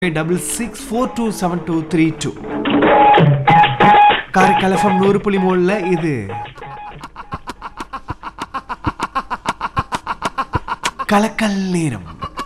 Double six four two seven two three two Karaikal FM நூறு புள்ளி மூணுல இது கலக்கல் நேரம்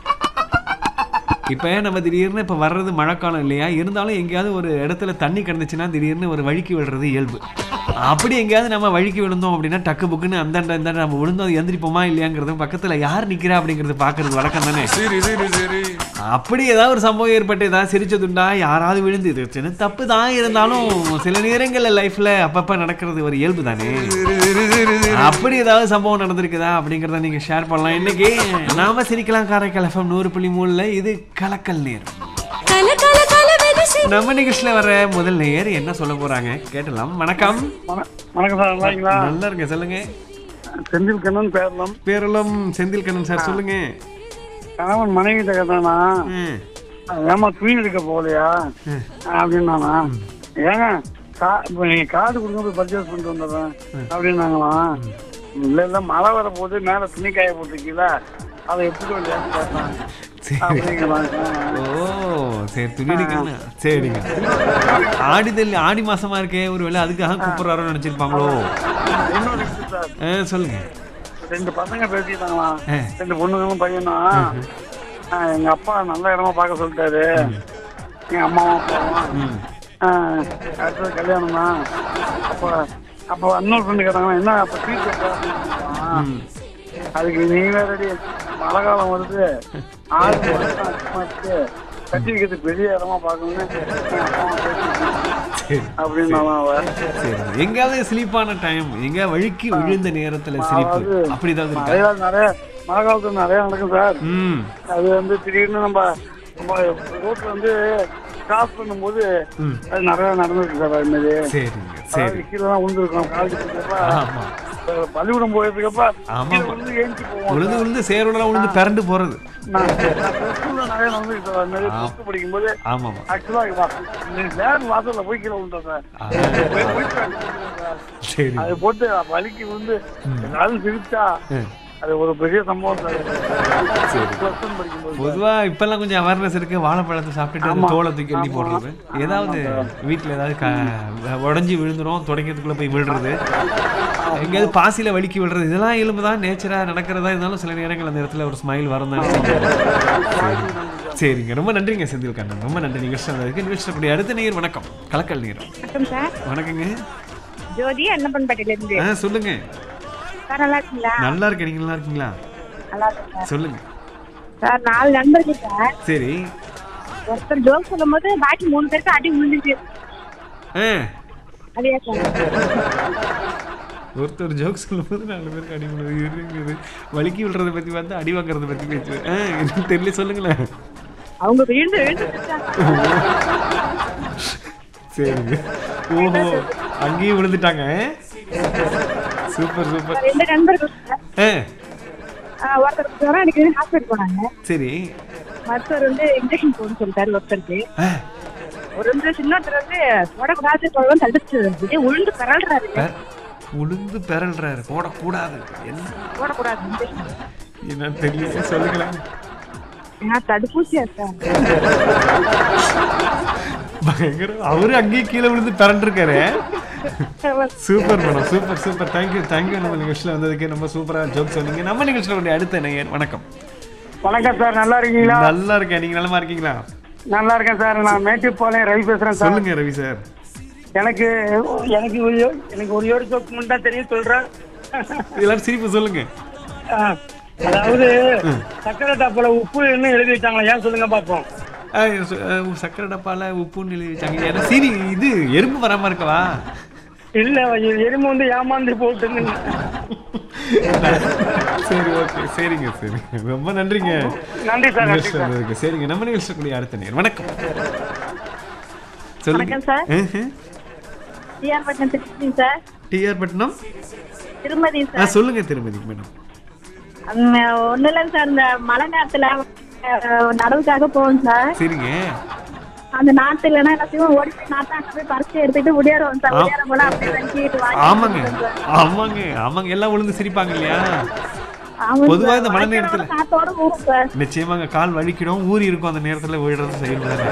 இப்போ நம்ம திடீர்னு இப்போ வர்றது மழைக்காலம் இல்லையா இருந்தாலும் எங்கேயாவது ஒரு இடத்துல தண்ணி கிடந்துச்சுன்னா திடீர்னு ஒரு வழுக்கி விடுறது இயல்பு அப்படி எங்கேயாவது நம்ம வழுக்கி விழுந்தோம் அப்படின்னா டக்கு புக்குன்னு அந்தாண்ட இந்தாண்ட நம்ம விழுந்தோம் அது எந்திரிப்போமா இல்லையாங்கிறது பக்கத்தில் யார் நிற்கிறா அப்படிங்கிறது பார்க்கறது வழக்கம் தானே சரி சரி சரி அப்படி ஏதாவது ஒரு சம்பவம் ஏற்பட்டு ஏதாவது சிரிச்சதுண்டா யாராவது விழுந்து இது சின்ன தப்பு தான் இருந்தாலும் சில நேரங்களில் லைஃப்ல அப்பப்ப நடக்கிறது ஒரு இயல்பு தானே அப்படி ஏதாவது சம்பவம் நடந்திருக்குதா அப்படிங்கிறத நீங்க ஷேர் பண்ணலாம் இன்னைக்கு நாம சிரிக்கலாம் காரைக்கால் எஃப்எம் நூறு புள்ளி மூணுல இது கலக்கல் நேரம் கல கல கல வெடிச்சு நம்ம நிகழ்ச்சியில வர முதல் நேயர் என்ன சொல்ல போறாங்க கேட்டலாம் வணக்கம் வண- வணக்கம் சார் நல்லா இருக்கீங்களா நல்லா இருங்க சொல்லுங்க செந்தில் கண்ணன் பேரலாம் பேரளம் செந்தில் கண்ணன் சார் சொல்லுங்க கணவன் மனைவி கேட்டானா ம், ஏமா துணி எடுக்க போகலையா அப்படின்னானா ஏங்க கா இப்போ நீங்க கார்டு கொடுங்க போய் பர்ச்சேஸ் பண்ணிட்டு வந்துடுறேன் அப்படின்னாங்களாம் இல்ல இல்ல மழை வர போது மேல துணி காய போட்டிருக்கீங்களா அதை எப்படி இல்லையான்னு கேட்டேன் சரி அப்படிங்கிறாங்க ஓ சரி துணி எடுக்கணும் சரிங்க ஆடிதல் ஆடி மாசமா இருக்கே ஒருவேளை அதுக்காக கூப்பிடுறாரோன்னு நினைச்சிருப்பாங்களோ இன்னொரு விஷயம் சார் ஆ, சொல்லுங்க ரெண்டு பசங்க பேசிக்கிட்டாங்களாம் ஆ. ரெண்டு பொண்ணுங்களும் பையனும் ஆ, எங்க அப்பா நல்ல இடமா பார்க்க சொல்லிட்டாரு எங்க அம்மாவும் அப்பாவும் ம் ஆ, அடுத்தது கல்யாணம் தான் அப்போ அப்போ இன்னொரு ஃப்ரெண்டு கேட்டாங்கன்னா என்ன அப்போ ஃபீஸ் ம். அதுக்கு நீ வேறடி மழை காலம் வருது ஆறு மாசம் அதிகமா இருக்கு கட்டி வைக்கிறது பெரிய இடமா பார்க்கணும்னு எங்க அப்பாவும் பேசிக்கிட்டாங்க. சரி அப்படின்னாலும் அவ சரி எங்கேயாவது ஸ்லீப்பான டைம் எங்க வழுக்கி விழுந்த நேரத்துல சிரிப்பு அதாவது அப்படி ஏதாவது இருக்கா நிறைய நிறைய மழை காலத்துல நிறைய நடக்கும் சார் ம் அது வந்து திடீர்னு நம்ம நம்ம ரோட்ல வந்து கிராஸ் பண்ணும்போது ம். அது நிறைய நடந்திருக்கு சார் அது மாதிரி சரிங்க சரி அதாவது கீழே தான் விழுந்துருக்கோம் காலேஜ் படிக்கிறப்ப ஆமா அஹ் பள்ளிக்கூடம் போயிருக்கப்ப ஆமா. கீழே விழுந்து ஏஞ்சி போவோம் உழுந்து உழுந்து சேரோடலாம் உழுந்து பிறண்டு போறது நான் ஸ்கூல்ல நிறைய நடந்துருக்கு சார் அது மாதிரி plus two படிக்கும்போது ஆமாமா ஆக்சுவலா நேர் வாசல்ல போய் கீழே விழுந்தோம் சார் ஆ, போய் போய் பார்த்துட்டு சார். சரி அது போட்டு வலிக்கு வந்து எல்லாரும் சிரிச்சா ம். அது ஒரு பெரிய சம்பவம் சார் சரி பிளஸ் ஒன் படிக்கும்போது பொதுவா இப்பெல்லாம் கொஞ்சம் அவேர்னஸ் இருக்கு வாழைப்பழத்தை சாப்பிட்டுட்டு அந்த தோலை தூக்கி எண்ணி போடுறது ஏதாவது வீட்ல ஏதாவது க- உடைஞ்சு விழுந்துரும் தொடங்கிறதுக்குள்ள போய் விழுறது எங்கேயாவது பாசியில வலிக்கி விழுறது இதெல்லாம் எலும்பு தான் நேச்சரா நடக்கிறதா இருந்தாலும் சில நேரங்கள் அந்த இடத்துல ஒரு ஸ்மைல் வரும் தான் சரிங்க ரொம்ப நன்றிங்க செந்தில் கண்ணன் ரொம்ப நன்றி நிகழ்ச்சி வந்ததுக்கு நிகழ்ச்சி கூடிய அடுத்த நேர் வணக்கம் கலக்கல் நேரம் வணக்கம் சார் வணக்கங்க ஜோதி அன்னப்பன்பேட்டையில இருந்து ஆ சொல்லுங்க சார் நல்லா இருக்கீங்களா நல்லா இருக்கேன் நீங்க நல்லா இருக்கீங்களா நல்லா இருக்கேன் சார் சொல்லுங்க சார் நாலு நண்பர்கள் சார் சரி ஒருத்தர் ஜோக் சொல்லும் போது பாக்கி மூணு பேருக்கு அடி விழுந்துச்சு ஆ அதே சார் ஒருத்தர் ஜோக் சொல்லும்போது நாலு பேருக்கு அடி விழுது இருக்குது வலிக்கி விழுறத பத்தி பார்த்து அடி வாங்குறத பத்தி பேச்சு ஆ எனக்கு தெரியல சொல்லுங்களேன் அவங்க விழுந்து விழுந்து சிரிச்சாங்க. சரிங்க ஓஹோ அங்கேயும் விழுந்துட்டாங்க சூப்பர் சூப்பர் ரெண்டு நண்பர்கள் சார் ஆ ஆ, ஒருத்தர் ஜுரம் எனக்கு ஹாஸ்பிட்டல் போனாங்க சரி மருத்துவர் வந்து இன்ஜெக்ஷன் போடணும்னு சொல்லிட்டாரு ஒருத்தருக்கு ஆ, ஒரு வந்து சின்னொருத்தர் வந்து போடக்கூடாது சொல்லவும் தடுத்து வந்து உளுந்து பரல்றாரு பெ- உளுந்து பெறல்றாரு போடக்கூடாது என்ன போடக்கூடாது இன்ஜெக்ஷன் என்னன்னு தெரியல சொல்லுங்களேன் ஏன்னா தடுப்பூசியா சார் பயங்கர அவரு அங்கேயே கீழே விழுந்து பிறண்டிருக்காரு super madam super super thank you thank you நம்ம நிகழ்ச்சியில் வந்ததுக்கு ரொம்ப சூப்பராக ஜோக் சொன்னீங்க நம்ம நிகழ்ச்சியில் அடுத்த நேயர் வணக்கம் வணக்கம் சார் நல்லா இருக்கீங்களா நல்லா இருக்கேன் நீங்க நலமா இருக்கீங்களா நல்லா இருக்கேன் சார் நான் மேட்டுப்பாளையம் ரவி பேசுறேன் சார் சொல்லுங்க ரவி சார் எனக்கு எனக்கு ஒரு யோ- எனக்கு ஒரு யோடி ஜோக் மட்டும் தான் தெரியும் சொல்றேன் எல்லாரும் சிரிப்பு சொல்லுங்க ஆ, அதாவது சக்கரை டப்பால உப்பு என்ன எழுதி வச்சாங்களா ஏன் சொல்லுங்க பாப்போம் ஆ, சு- ஆ, சக்கரை டப்பால உப்புன்னு எழுதி வச்சாங்க ஏன்னா சீனி இது எறும்பு வராம இருக்கவா இல்ல எ- எறும்பு வந்து ஏமாந்து போட்டு சரி ஓகே சரிங்க சரி ரொம்ப நன்றிங்க நன்றி சார் நன்றி நிகழ்ச்சி சார் வந்ததுக்கு சரிங்க நம்ம நிகழ்ச்சி கூடிய அடுத்த நேர் வணக்கம் சொல்லுங்க வணக்கம் சார். டிஆர் பட்டம் திருச்சி சார் டிஆர் பட்டினம் திருமதி ஆ சார் சொல்லுங்க திருமதி மேடம் ஒன்னும் இல்லைங்க சார் இந்த மழை நேரத்துல அஹ், நடவுக்காக போவோம் சார் சரிங்க அந்த நாத்து இல்லைன்னா என்ன செய்வோம் ஓடி போய் நாத்தாங்க போய் பறிச்சு எடுத்துட்டு முடியாடுவோம் சார் ஆ. முடியாட போல அப்படியே வச்சுக்கிட்டு வாங்கி ஆமாங்க சார். ஆமாங்க ஆமாங்க எல்லாம் விழுந்து சிரிப்பாங்க இல்லையா ஆமாங்க பொதுவா சார். இந்த மழை வாய்க்காலோட நேரத்துல- காத்தோட ஊறும் சார் நிச்சயமாங்க கால் வலிக்கிடும் ஊறி இருக்கும் அந்த நேரத்துல விழுறது செய்யறது